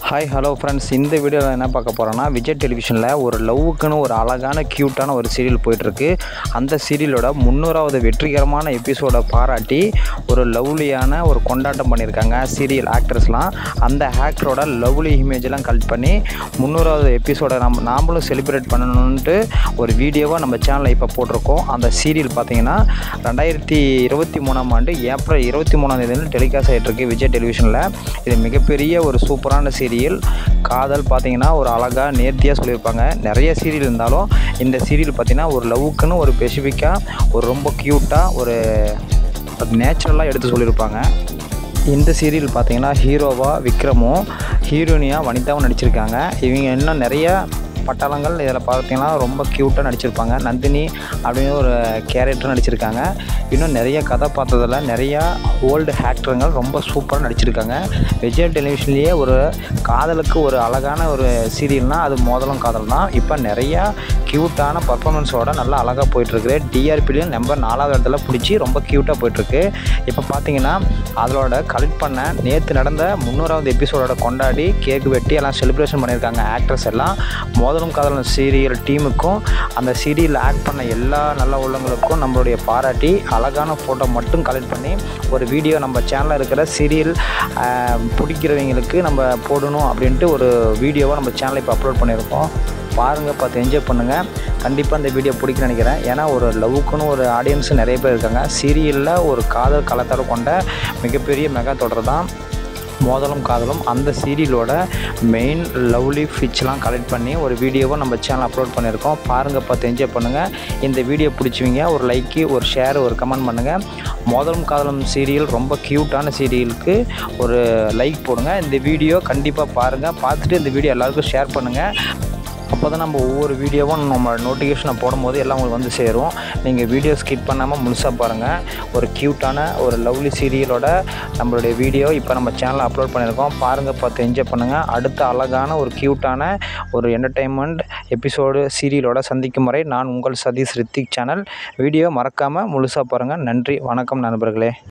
hi hello friends இந்த வீடியோவில் என்ன பார்க்க போகிறோன்னா விஜய் டெலிவிஷனில் ஒரு லவ்வுக்குன்னு ஒரு அழகான க்யூட்டான ஒரு சீரியல் போயிட்டுருக்கு அந்த சீரியலோட முந்நூறாவது வெற்றிகரமான எபிசோடை பாராட்டி ஒரு லவ்லியான ஒரு கொண்டாட்டம் பண்ணியிருக்காங்க சீரியல் ஆக்ட்ரஸ்லாம் அந்த ஆக்டரோட லவ்லி இமேஜெல்லாம் கலெக்ட் பண்ணி முந்நூறாவது எபிசோடை நம்ம நாமளும் செலிப்ரேட் பண்ணணுன்ட்டு ஒரு வீடியோவை நம்ம சேனலில் இப்போ போட்டிருக்கோம் அந்த சீரியல் பார்த்தீங்கன்னா ரெண்டாயிரத்தி இருபத்தி மூணாம் ஆண்டு ஏப்ரல் இருபத்தி மூணாம் தேதி டெலிகாஸ்ட் ஆகிட்டுருக்கு விஜய் டெலிவிஷனில் இது மிகப்பெரிய ஒரு சூப்பரான சீரியல் காதல் பார்த்தீங்கன்னா ஒரு அழகாக நேர்த்தியாக சொல்லியிருப்பாங்க நிறைய சீரியல் இருந்தாலும் இந்த சீரியல் பார்த்தீங்கன்னா ஒரு லவ்வுக்குன்னு ஒரு ஸ்பெசிஃபிக்காக ஒரு ரொம்ப க்யூட்டாக ஒரு நேச்சுரலாக எடுத்து சொல்லியிருப்பாங்க இந்த சீரியல் பார்த்தீங்கன்னா ஹீரோவாக விக்ரமும் ஹீரோயினியாக வனிதாவும் நடிச்சிருக்காங்க இவங்க இன்னும் நிறைய பட்டாளங்கள் இதில் பார்த்தீங்கன்னா ரொம்ப க்யூட்டாக நடிச்சிருப்பாங்க நந்தினி அப்படின்னு ஒரு கேரக்டர் நடிச்சிருக்காங்க இன்னும் நிறைய கதாபாத்திரத்தில் நிறையா ஓல்டு ஆக்டருங்கள் ரொம்ப சூப்பராக நடிச்சிருக்காங்க விஜய் டெலிவிஷன்லேயே ஒரு காதலுக்கு ஒரு அழகான ஒரு சீரியல்னால் அது மோதலும் காதல் தான் இப்போ நிறையா க்யூட்டான பர்ஃபார்மன்ஸோட நல்லா அழகாக போயிட்டுருக்கு டிஆர்பிலையும் நம்பர் நாலாவது இடத்துல பிடிச்சி ரொம்ப க்யூட்டாக போயிட்டுருக்கு இப்போ பார்த்தீங்கன்னா அதோட கலெக்ட் பண்ண நேற்று நடந்த முந்நூறாவது எபிசோடோட கொண்டாடி கேக் வெட்டி எல்லாம் செலிப்ரேஷன் பண்ணியிருக்காங்க ஆக்ட்ரஸ் எல்லாம் மோதலும் காதலும் சீரியல் டீமுக்கும் அந்த சீரியலில் ஆக்ட் பண்ண எல்லா நல்ல உள்ளவங்களுக்கும் நம்மளுடைய பாராட்டி அழகான ஃபோட்டோ மட்டும் கலெக்ட் பண்ணி ஒரு வீடியோ நம்ம சேனலில் இருக்கிற சீரியல் பிடிக்கிறவங்களுக்கு நம்ம போடணும் அப்படின்ட்டு ஒரு வீடியோவை நம்ம சேனலில் இப்போ அப்லோட் பண்ணியிருக்கோம் பாருங்கள் பார்த்து என்ஜாய் பண்ணுங்கள் கண்டிப்பாக இந்த வீடியோ பிடிக்கும்னு நினைக்கிறேன் ஏன்னா ஒரு லவ்வுக்குன்னு ஒரு ஆடியன்ஸ் நிறைய பேர் இருக்காங்க சீரியலில் ஒரு காதல் கலத்தோட கொண்ட மிகப்பெரிய மெகா தொடர் தான் மோதலும் காதலும் அந்த சீரியலோட மெயின் லவ்லி ஃபிட்ச்லாம் கலெக்ட் பண்ணி ஒரு வீடியோவை நம்ம சேனல் அப்லோட் பண்ணியிருக்கோம் பாருங்கள் பார்த்து என்ஜாய் பண்ணுங்கள் இந்த வீடியோ பிடிச்சிவிங்க ஒரு லைக்கு ஒரு ஷேர் ஒரு கமெண்ட் பண்ணுங்கள் மோதலும் காதலும் சீரியல் ரொம்ப க்யூட்டான சீரியலுக்கு ஒரு லைக் போடுங்க இந்த வீடியோ கண்டிப்பாக பாருங்கள் பார்த்துட்டு இந்த வீடியோ எல்லாருக்கும் ஷேர் பண்ணுங்கள் அப்போ தான் நம்ம ஒவ்வொரு வீடியோவும் நம்ம நோட்டிஃபிகேஷனை போடும்போது எல்லாம் உங்களுக்கு வந்து சேரும் நீங்கள் வீடியோ ஸ்கிப் பண்ணாமல் முழுசாக பாருங்கள் ஒரு க்யூட்டான ஒரு லவ்லி சீரியலோட நம்மளுடைய வீடியோ இப்போ நம்ம சேனலில் அப்லோட் பண்ணியிருக்கோம் பாருங்கள் பார்த்து என்ஜாய் பண்ணுங்கள் அடுத்த அழகான ஒரு க்யூட்டான ஒரு என்டர்டெயின்மெண்ட் எபிசோடு சீரியலோட சந்திக்கும் வரை நான் உங்கள் சதீஷ் ரித்திக் சேனல் வீடியோ மறக்காமல் முழுசாக பாருங்கள் நன்றி வணக்கம் நண்பர்களே